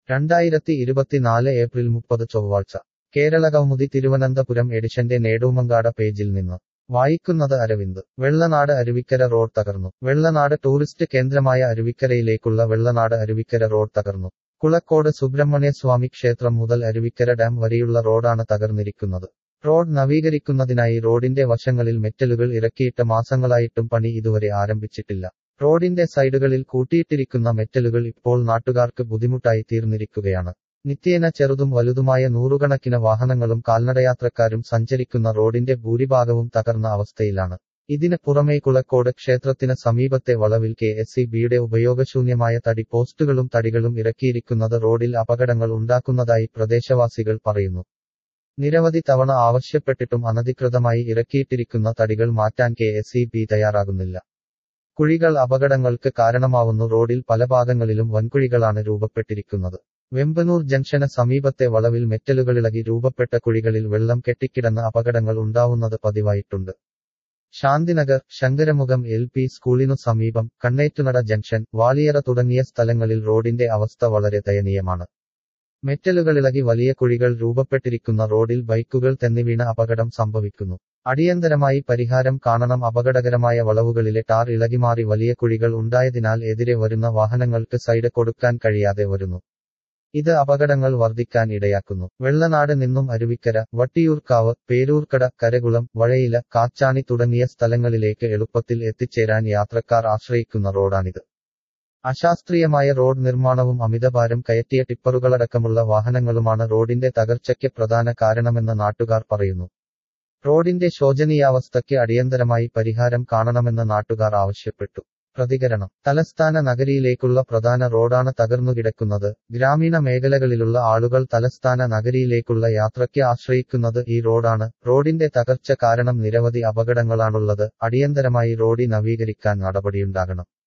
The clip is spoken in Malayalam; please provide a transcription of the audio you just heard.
രണ്ടായിരത്തി ഇരുപത്തിനാല് ഏപ്രിൽ മുപ്പത് ചൊവ്വാഴ്ച കേരള കൗമുദി തിരുവനന്തപുരം എഡിഷന്റെ നേടൂമങ്കാട പേജിൽ നിന്ന് വായിക്കുന്നത് അരവിന്ദ് വെള്ളനാട് അരുവിക്കര റോഡ് തകർന്നു വെള്ളനാട് ടൂറിസ്റ്റ് കേന്ദ്രമായ അരുവിക്കരയിലേക്കുള്ള വെള്ളനാട് അരുവിക്കര റോഡ് തകർന്നു കുളക്കോട് സുബ്രഹ്മണ്യസ്വാമി ക്ഷേത്രം മുതൽ അരുവിക്കര ഡാം വരെയുള്ള റോഡാണ് തകർന്നിരിക്കുന്നത് റോഡ് നവീകരിക്കുന്നതിനായി റോഡിന്റെ വശങ്ങളിൽ മെറ്റലുകൾ ഇറക്കിയിട്ട് മാസങ്ങളായിട്ടും പണി ഇതുവരെ ആരംഭിച്ചിട്ടില്ല റോഡിന്റെ സൈഡുകളിൽ കൂട്ടിയിട്ടിരിക്കുന്ന മെറ്റലുകൾ ഇപ്പോൾ നാട്ടുകാർക്ക് ബുദ്ധിമുട്ടായി തീർന്നിരിക്കുകയാണ് നിത്യേന ചെറുതും വലുതുമായ നൂറുകണക്കിന് വാഹനങ്ങളും കാൽനടയാത്രക്കാരും സഞ്ചരിക്കുന്ന റോഡിന്റെ ഭൂരിഭാഗവും തകർന്ന അവസ്ഥയിലാണ് ഇതിന് പുറമേ കുളക്കോട് ക്ഷേത്രത്തിന് സമീപത്തെ വളവിൽ കെ എസ് സി ബിയുടെ ഉപയോഗശൂന്യമായ തടി പോസ്റ്റുകളും തടികളും ഇറക്കിയിരിക്കുന്നത് റോഡിൽ അപകടങ്ങൾ ഉണ്ടാക്കുന്നതായി പ്രദേശവാസികൾ പറയുന്നു നിരവധി തവണ ആവശ്യപ്പെട്ടിട്ടും അനധികൃതമായി ഇറക്കിയിട്ടിരിക്കുന്ന തടികൾ മാറ്റാൻ കെ എസ് സി ബി തയ്യാറാകുന്നില്ല കുഴികൾ അപകടങ്ങൾക്ക് കാരണമാവുന്നു റോഡിൽ പല ഭാഗങ്ങളിലും വൻകുഴികളാണ് രൂപപ്പെട്ടിരിക്കുന്നത് വെമ്പനൂർ ജംഗ്ഷന് സമീപത്തെ വളവിൽ മെറ്റലുകളിളകി രൂപപ്പെട്ട കുഴികളിൽ വെള്ളം കെട്ടിക്കിടന്ന് അപകടങ്ങൾ ഉണ്ടാവുന്നത് പതിവായിട്ടുണ്ട് ശാന്തിനഗർ ശങ്കരമുഖം എൽ പി സ്കൂളിനു സമീപം കണ്ണേറ്റുനട ജംഗ്ഷൻ വാളിയറ തുടങ്ങിയ സ്ഥലങ്ങളിൽ റോഡിന്റെ അവസ്ഥ വളരെ ദയനീയമാണ് മെറ്റലുകളിളകി വലിയ കുഴികൾ രൂപപ്പെട്ടിരിക്കുന്ന റോഡിൽ ബൈക്കുകൾ തെന്നിവീണ അപകടം സംഭവിക്കുന്നു അടിയന്തരമായി പരിഹാരം കാണണം അപകടകരമായ വളവുകളിലെ ടാർ ഇളകിമാറി വലിയ കുഴികൾ ഉണ്ടായതിനാൽ എതിരെ വരുന്ന വാഹനങ്ങൾക്ക് സൈഡ് കൊടുക്കാൻ കഴിയാതെ വരുന്നു ഇത് അപകടങ്ങൾ വർദ്ധിക്കാൻ ഇടയാക്കുന്നു വെള്ളനാട് നിന്നും അരുവിക്കര വട്ടിയൂർക്കാവ് പേരൂർക്കട കരകുളം വഴയില കാച്ചാണി തുടങ്ങിയ സ്ഥലങ്ങളിലേക്ക് എളുപ്പത്തിൽ എത്തിച്ചേരാൻ യാത്രക്കാർ ആശ്രയിക്കുന്ന റോഡാണിത് അശാസ്ത്രീയമായ റോഡ് നിർമ്മാണവും അമിതഭാരം കയറ്റിയ ടിപ്പറുകളടക്കമുള്ള വാഹനങ്ങളുമാണ് റോഡിന്റെ തകർച്ചയ്ക്ക് പ്രധാന കാരണമെന്ന് നാട്ടുകാർ പറയുന്നു റോഡിന്റെ ശോചനീയാവസ്ഥയ്ക്ക് അടിയന്തരമായി പരിഹാരം കാണണമെന്ന് നാട്ടുകാർ ആവശ്യപ്പെട്ടു പ്രതികരണം തലസ്ഥാന നഗരിയിലേക്കുള്ള പ്രധാന റോഡാണ് തകർന്നുകിടക്കുന്നത് ഗ്രാമീണ മേഖലകളിലുള്ള ആളുകൾ തലസ്ഥാന നഗരിയിലേക്കുള്ള യാത്രയ്ക്ക് ആശ്രയിക്കുന്നത് ഈ റോഡാണ് റോഡിന്റെ തകർച്ച കാരണം നിരവധി അപകടങ്ങളാണുള്ളത് അടിയന്തരമായി റോഡി നവീകരിക്കാൻ നടപടിയുണ്ടാകണം